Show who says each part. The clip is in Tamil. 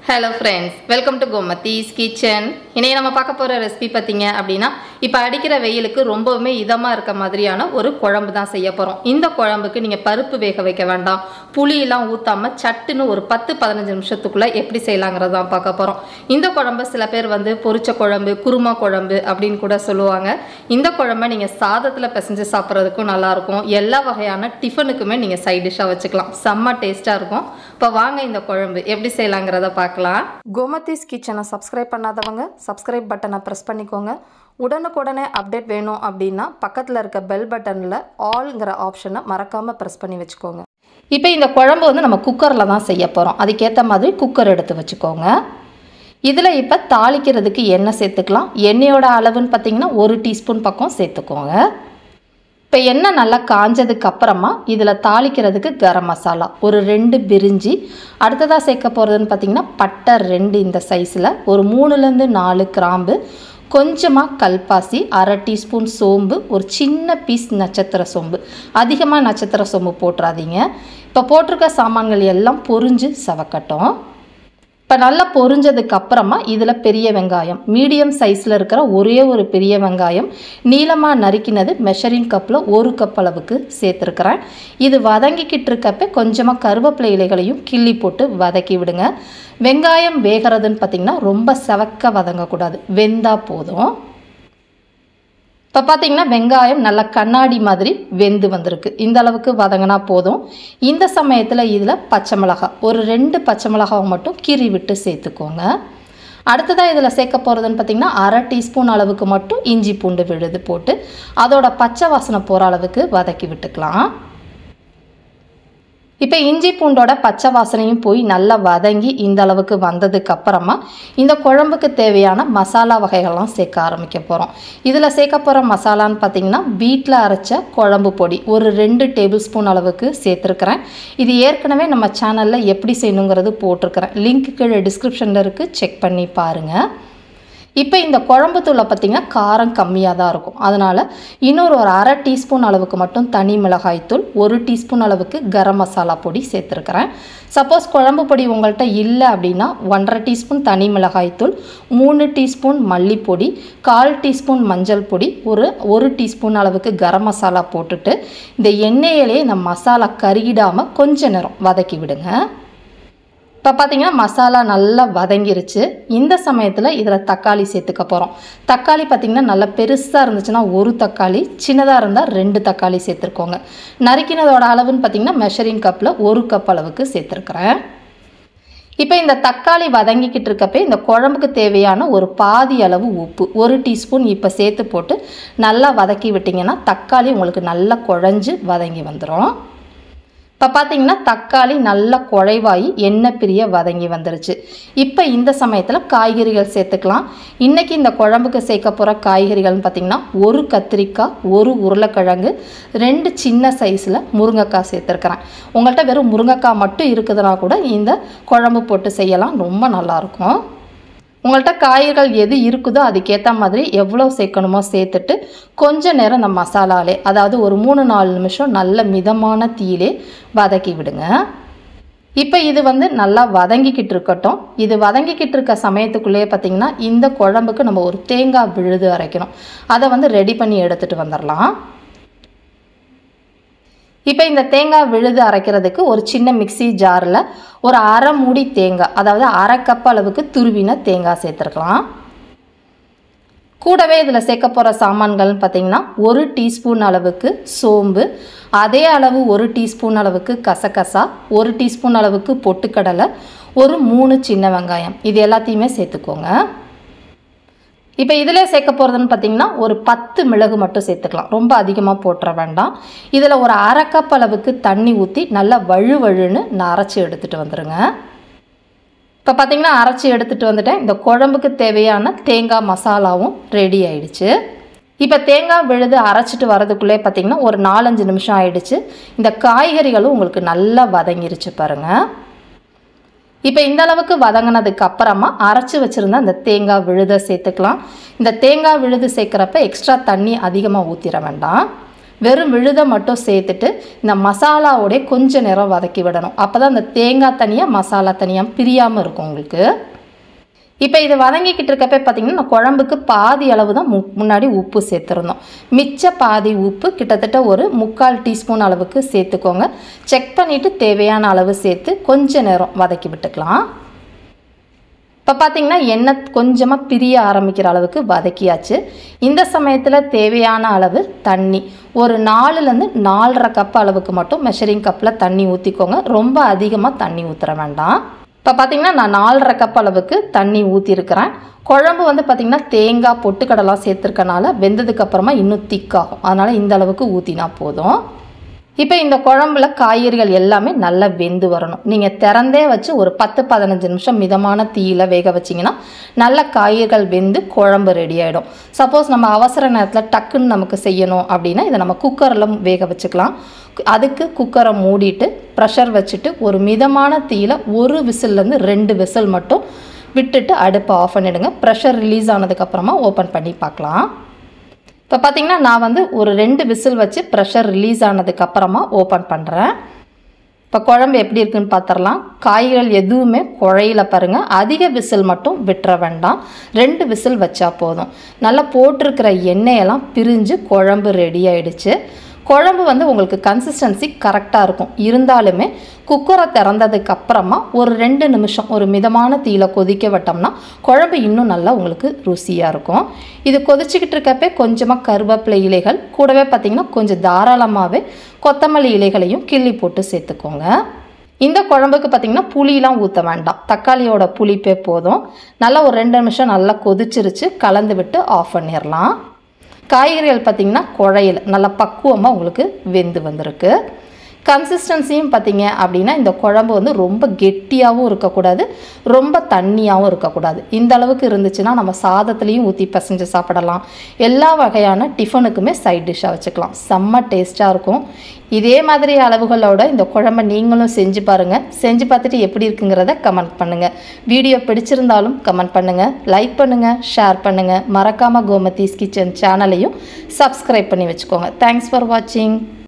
Speaker 1: hello friends welcome to Gomathi's kitchen இன்னைக்கு நம்ம பார்க்க போகிற ரெசிபி பார்த்தீங்க அப்படின்னா இப்போ அடிக்கிற வெயிலுக்கு ரொம்பவுமே இதமாக இருக்க மாதிரியான ஒரு குழம்பு தான் செய்ய போகிறோம் இந்த குழம்புக்கு நீங்கள் பருப்பு வேக வைக்க வேண்டாம் புளியெல்லாம் ஊற்றாமல் சட்டுன்னு ஒரு பத்து பதினஞ்சு நிமிஷத்துக்குள்ளே எப்படி செய்யலாங்கிறது தான் பார்க்க போகிறோம் இந்த குழம்பு சில பேர் வந்து பொரிச்ச குழம்பு குருமா குழம்பு அப்படின்னு கூட சொல்லுவாங்க இந்த குழம்பை நீங்கள் சாதத்தில் பிசைஞ்சு சாப்பிட்றதுக்கும் நல்லாயிருக்கும் எல்லா வகையான டிஃபனுக்குமே நீங்கள் சைட் டிஷ்ஷாக வச்சுக்கலாம் செம்ம டேஸ்ட்டாக இருக்கும் இப்போ வாங்க இந்த குழம்பு எப்படி செய்யலாங்கிறத பார்க்கலாம் கோமதிஸ் கிச்சனை சப்ஸ்கிரைப் பண்ணாதவங்க சப்ஸ்கிரைப் பட்டனை ப்ரெஸ் பண்ணிக்கோங்க உடனுக்குடனே அப்டேட் வேணும் அப்படின்னா பக்கத்தில் இருக்க பெல் பட்டனில் ஆல்ங்கிற ஆப்ஷனை மறக்காமல் ப்ரெஸ் பண்ணி வச்சுக்கோங்க இப்போ இந்த குழம்பு வந்து நம்ம குக்கரில் தான் செய்ய போகிறோம் அதுக்கேற்ற மாதிரி குக்கர் எடுத்து வச்சுக்கோங்க இதில் இப்போ தாளிக்கிறதுக்கு எண்ணெய் சேர்த்துக்கலாம் எண்ணெயோட அளவுன்னு பார்த்தீங்கன்னா ஒரு டீஸ்பூன் பக்கம் சேர்த்துக்கோங்க இப்போ எண்ணெய் நல்லா காஞ்சதுக்கு அப்புறமா இதில் தாளிக்கிறதுக்கு கரம் மசாலா ஒரு ரெண்டு பிரிஞ்சி அடுத்ததாக சேர்க்க போகிறதுன்னு பார்த்தீங்கன்னா பட்டை ரெண்டு இந்த சைஸில் ஒரு மூணுலேருந்து நாலு கிராம்பு கொஞ்சமாக கல்பாசி அரை டீஸ்பூன் சோம்பு ஒரு சின்ன பீஸ் நட்சத்திர சோம்பு அதிகமாக நட்சத்திர சோம்பு போட்டுறாதீங்க இப்போ போட்டிருக்க சாமான்கள் எல்லாம் பொரிஞ்சு சவக்கட்டும் இப்போ நல்லா பொரிஞ்சதுக்கு அப்புறமா இதில் பெரிய வெங்காயம் மீடியம் சைஸில் இருக்கிற ஒரே ஒரு பெரிய வெங்காயம் நீளமாக நறுக்கினது மெஷரிங் கப்பில் ஒரு கப் அளவுக்கு சேர்த்துருக்குறேன் இது வதங்கிக்கிட்டு இருக்கப்ப கொஞ்சமாக கருவேப்பிலை இலைகளையும் கிள்ளி போட்டு வதக்கி விடுங்க வெங்காயம் வேகிறதுன்னு பார்த்திங்கன்னா ரொம்ப செவக்க வதங்கக்கூடாது வெந்தா போதும் இப்போ பார்த்தீங்கன்னா வெங்காயம் நல்லா கண்ணாடி மாதிரி வெந்து வந்திருக்கு இந்த அளவுக்கு வதங்கினா போதும் இந்த சமயத்தில் இதில் பச்சை மிளகாய் ஒரு ரெண்டு பச்சை மிளகாவை மட்டும் கீறி விட்டு சேர்த்துக்கோங்க அடுத்ததாக இதில் சேர்க்க போகிறதுன்னு பார்த்திங்கன்னா அரை டீஸ்பூன் அளவுக்கு மட்டும் இஞ்சி பூண்டு விழுது போட்டு அதோட பச்சை வாசனை போகிற அளவுக்கு வதக்கி விட்டுக்கலாம் இப்போ இஞ்சி பூண்டோட பச்சை வாசனையும் போய் நல்லா வதங்கி இந்த அளவுக்கு வந்ததுக்கு அப்புறமா இந்த குழம்புக்கு தேவையான மசாலா வகைகள்லாம் சேர்க்க ஆரம்பிக்க போகிறோம் இதில் சேர்க்க போகிற மசாலான்னு பார்த்தீங்கன்னா வீட்டில் அரைச்ச குழம்பு பொடி ஒரு ரெண்டு டேபிள் ஸ்பூன் அளவுக்கு சேர்த்துருக்குறேன் இது ஏற்கனவே நம்ம சேனலில் எப்படி செய்யணுங்கிறது போட்டிருக்கிறேன் லிங்க் கீழே டிஸ்கிரிப்ஷனில் இருக்குது செக் பண்ணி பாருங்கள் இப்போ இந்த குழம்பு தூளை பார்த்திங்கன்னா காரம் கம்மியாக தான் இருக்கும் அதனால் இன்னொரு ஒரு அரை டீஸ்பூன் அளவுக்கு மட்டும் தனி மிளகாய் தூள் ஒரு டீஸ்பூன் அளவுக்கு கரம் மசாலா பொடி சேர்த்துருக்குறேன் சப்போஸ் குழம்பு பொடி உங்கள்கிட்ட இல்லை அப்படின்னா ஒன்றரை டீஸ்பூன் தனி மிளகாய் தூள் மூணு டீஸ்பூன் மல்லிப்பொடி கால் டீஸ்பூன் மஞ்சள் பொடி ஒரு ஒரு டீஸ்பூன் அளவுக்கு கரம் மசாலா போட்டுட்டு இந்த எண்ணெயிலே இந்த மசாலா கருகிடாமல் கொஞ்ச நேரம் வதக்கி விடுங்க இப்போ பார்த்தீங்கன்னா மசாலா நல்லா வதங்கிருச்சு இந்த சமயத்தில் இதில் தக்காளி சேர்த்துக்க போகிறோம் தக்காளி பார்த்திங்கன்னா நல்லா பெருசாக இருந்துச்சுன்னா ஒரு தக்காளி சின்னதாக இருந்தால் ரெண்டு தக்காளி சேர்த்துருக்கோங்க நறுக்கினதோட அளவுன்னு பார்த்திங்கன்னா மெஷரிங் கப்பில் ஒரு கப் அளவுக்கு சேர்த்துருக்குறேன் இப்போ இந்த தக்காளி வதங்கிக்கிட்டு இருக்கப்பே இந்த குழம்புக்கு தேவையான ஒரு பாதி அளவு உப்பு ஒரு டீஸ்பூன் இப்போ சேர்த்து போட்டு நல்லா வதக்கி விட்டிங்கன்னா தக்காளி உங்களுக்கு நல்லா குழஞ்சு வதங்கி வந்துடும் இப்போ பார்த்தீங்கன்னா தக்காளி நல்லா குழைவாகி எண்ணெய் பிரிய வதங்கி வந்துருச்சு இப்போ இந்த சமயத்தில் காய்கறிகள் சேர்த்துக்கலாம் இன்றைக்கி இந்த குழம்புக்கு சேர்க்க போகிற காய்கறிகள்னு பார்த்திங்கன்னா ஒரு கத்திரிக்காய் ஒரு உருளைக்கிழங்கு ரெண்டு சின்ன சைஸில் முருங்கைக்காய் சேர்த்துருக்குறேன் உங்கள்கிட்ட வெறும் முருங்கைக்காய் மட்டும் இருக்குதுன்னா கூட இந்த குழம்பு போட்டு செய்யலாம் ரொம்ப நல்லாயிருக்கும் உங்கள்கிட்ட காய்கறிகள் எது இருக்குதோ அதுக்கேற்ற மாதிரி எவ்வளோ சேர்க்கணுமோ சேர்த்துட்டு கொஞ்ச நேரம் இந்த மசாலாலே அதாவது ஒரு மூணு நாலு நிமிஷம் நல்ல மிதமான தீயிலே வதக்கி விடுங்க இப்போ இது வந்து நல்லா வதங்கிக்கிட்டு இருக்கட்டும் இது வதங்கிக்கிட்டு இருக்க சமயத்துக்குள்ளேயே பார்த்திங்கன்னா இந்த குழம்புக்கு நம்ம ஒரு தேங்காய் விழுது அரைக்கணும் அதை வந்து ரெடி பண்ணி எடுத்துகிட்டு வந்துடலாம் இப்போ இந்த தேங்காய் விழுது அரைக்கிறதுக்கு ஒரு சின்ன மிக்சி ஜாரில் ஒரு அரை மூடி தேங்காய் அதாவது அரை கப் அளவுக்கு துருவின தேங்காய் சேர்த்துருக்கலாம் கூடவே இதில் சேர்க்க போகிற சாமான்கள்னு பார்த்திங்கன்னா ஒரு டீஸ்பூன் அளவுக்கு சோம்பு அதே அளவு ஒரு டீஸ்பூன் அளவுக்கு கசகசா ஒரு டீஸ்பூன் அளவுக்கு பொட்டுக்கடலை ஒரு மூணு சின்ன வெங்காயம் இது எல்லாத்தையுமே சேர்த்துக்கோங்க இப்போ இதில் சேர்க்க போகிறதுன்னு பார்த்திங்கன்னா ஒரு பத்து மிளகு மட்டும் சேர்த்துக்கலாம் ரொம்ப அதிகமாக போட்டுற வேண்டாம் இதில் ஒரு அரை கப் அளவுக்கு தண்ணி ஊற்றி நல்லா வழு வழுன்னு நான் அரைச்சி எடுத்துகிட்டு வந்துடுங்க இப்போ பார்த்திங்கன்னா அரைச்சி எடுத்துகிட்டு வந்துட்டேன் இந்த குழம்புக்கு தேவையான தேங்காய் மசாலாவும் ரெடி ஆயிடுச்சு இப்போ தேங்காய் விழுது அரைச்சிட்டு வரதுக்குள்ளே பார்த்திங்கன்னா ஒரு நாலஞ்சு நிமிஷம் ஆயிடுச்சு இந்த காய்கறிகளும் உங்களுக்கு நல்லா வதங்கிருச்சு பாருங்கள் இப்போ இந்த அளவுக்கு வதங்கினதுக்கு அப்புறமா அரைச்சி வச்சுருந்த அந்த தேங்காய் விழுதை சேர்த்துக்கலாம் இந்த தேங்காய் விழுது சேர்க்குறப்ப எக்ஸ்ட்ரா தண்ணி அதிகமாக ஊற்றிட வேண்டாம் வெறும் விழுதை மட்டும் சேர்த்துட்டு இந்த மசாலாவோடைய கொஞ்ச நேரம் வதக்கி விடணும் அப்போ தான் இந்த தேங்காய் தனியாக மசாலா தனியாக பிரியாமல் இருக்கும் உங்களுக்கு இப்போ இது வதங்கிக்கிட்டு இருக்கப்ப பார்த்தீங்கன்னா நான் குழம்புக்கு பாதி அளவு தான் மு முன்னாடி உப்பு சேர்த்துருந்தோம் மிச்ச பாதி உப்பு கிட்டத்தட்ட ஒரு முக்கால் டீஸ்பூன் அளவுக்கு சேர்த்துக்கோங்க செக் பண்ணிவிட்டு தேவையான அளவு சேர்த்து கொஞ்ச நேரம் வதக்கி விட்டுக்கலாம் இப்போ பார்த்தீங்கன்னா எண்ணெய் கொஞ்சமாக பிரிய ஆரம்பிக்கிற அளவுக்கு வதக்கியாச்சு இந்த சமயத்தில் தேவையான அளவு தண்ணி ஒரு நாலுலேருந்து நாலரை கப் அளவுக்கு மட்டும் மெஷரிங் கப்பில் தண்ணி ஊற்றிக்கோங்க ரொம்ப அதிகமாக தண்ணி ஊற்றுற வேண்டாம் இப்போ பார்த்தீங்கன்னா நான் நாலரை கப் அளவுக்கு தண்ணி ஊற்றிருக்கிறேன் குழம்பு வந்து பார்த்திங்கன்னா தேங்காய் பொட்டுக்கடலாம் சேர்த்துருக்கனால வெந்ததுக்கு அப்புறமா இன்னும் திக்காகும் அதனால் இந்த அளவுக்கு ஊற்றினா போதும் இப்போ இந்த குழம்புல காய்கறிகள் எல்லாமே நல்லா வெந்து வரணும் நீங்கள் திறந்தே வச்சு ஒரு பத்து பதினஞ்சு நிமிஷம் மிதமான தீயில வேக வச்சிங்கன்னா நல்ல காய்கறிகள் வெந்து குழம்பு ரெடி ஆகிடும் சப்போஸ் நம்ம அவசர நேரத்தில் டக்குன்னு நமக்கு செய்யணும் அப்படின்னா இதை நம்ம குக்கரில் வேக வச்சுக்கலாம் அதுக்கு குக்கரை மூடிட்டு ப்ரெஷர் வச்சுட்டு ஒரு மிதமான தீயில ஒரு விசில்லேருந்து ரெண்டு விசில் மட்டும் விட்டுட்டு அடுப்பை ஆஃப் பண்ணிவிடுங்க ப்ரெஷர் ரிலீஸ் ஆனதுக்கப்புறமா ஓப்பன் பண்ணி பார்க்கலாம் இப்போ பார்த்தீங்கன்னா நான் வந்து ஒரு ரெண்டு விசில் வச்சு ப்ரெஷர் ரிலீஸ் ஆனதுக்கப்புறமா ஓப்பன் பண்ணுறேன் இப்போ குழம்பு எப்படி இருக்குன்னு பார்த்துடலாம் காய்கள் எதுவுமே குழையில பாருங்கள் அதிக விசில் மட்டும் விட்டுற வேண்டாம் ரெண்டு விசில் வச்சா போதும் நல்லா போட்டிருக்கிற எண்ணெயெல்லாம் பிரிஞ்சு குழம்பு ரெடி ஆயிடுச்சு குழம்பு வந்து உங்களுக்கு கன்சிஸ்டன்சி கரெக்டாக இருக்கும் இருந்தாலுமே குக்கரை திறந்ததுக்கு அப்புறமா ஒரு ரெண்டு நிமிஷம் ஒரு மிதமான தீயில கொதிக்க விட்டோம்னா குழம்பு இன்னும் நல்லா உங்களுக்கு ருசியாக இருக்கும் இது கொதிச்சுக்கிட்டு இருக்கப்பே கொஞ்சமாக கருவேப்பிலை இலைகள் கூடவே பார்த்திங்கன்னா கொஞ்சம் தாராளமாகவே கொத்தமல்லி இலைகளையும் கிள்ளி போட்டு சேர்த்துக்கோங்க இந்த குழம்புக்கு பார்த்திங்கன்னா புளியெலாம் ஊற்ற வேண்டாம் தக்காளியோட புளிப்பே போதும் நல்லா ஒரு ரெண்டு நிமிஷம் நல்லா கொதிச்சிருச்சு கலந்து விட்டு ஆஃப் பண்ணிடலாம் காய்கறிகள் பார்த்திங்கன்னா குழையில நல்லா பக்குவமாக உங்களுக்கு வெந்து வந்திருக்கு கன்சிஸ்டன்சியும் பார்த்தீங்க அப்படின்னா இந்த குழம்பு வந்து ரொம்ப கெட்டியாகவும் இருக்கக்கூடாது ரொம்ப தண்ணியாகவும் இருக்கக்கூடாது இந்த அளவுக்கு இருந்துச்சுன்னா நம்ம சாதத்துலேயும் ஊற்றி பசைஞ்சு சாப்பிடலாம் எல்லா வகையான டிஃபனுக்குமே சைட் டிஷ்ஷாக வச்சுக்கலாம் செம்ம டேஸ்ட்டாக இருக்கும் இதே மாதிரி அளவுகளோட இந்த குழம்பை நீங்களும் செஞ்சு பாருங்கள் செஞ்சு பார்த்துட்டு எப்படி இருக்குங்கிறத கமெண்ட் பண்ணுங்கள் வீடியோ பிடிச்சிருந்தாலும் கமெண்ட் பண்ணுங்கள் லைக் பண்ணுங்கள் ஷேர் பண்ணுங்கள் மறக்காமல் கோமதீஸ் கிச்சன் சேனலையும் சப்ஸ்கிரைப் பண்ணி வச்சுக்கோங்க தேங்க்ஸ் ஃபார் வாட்சிங்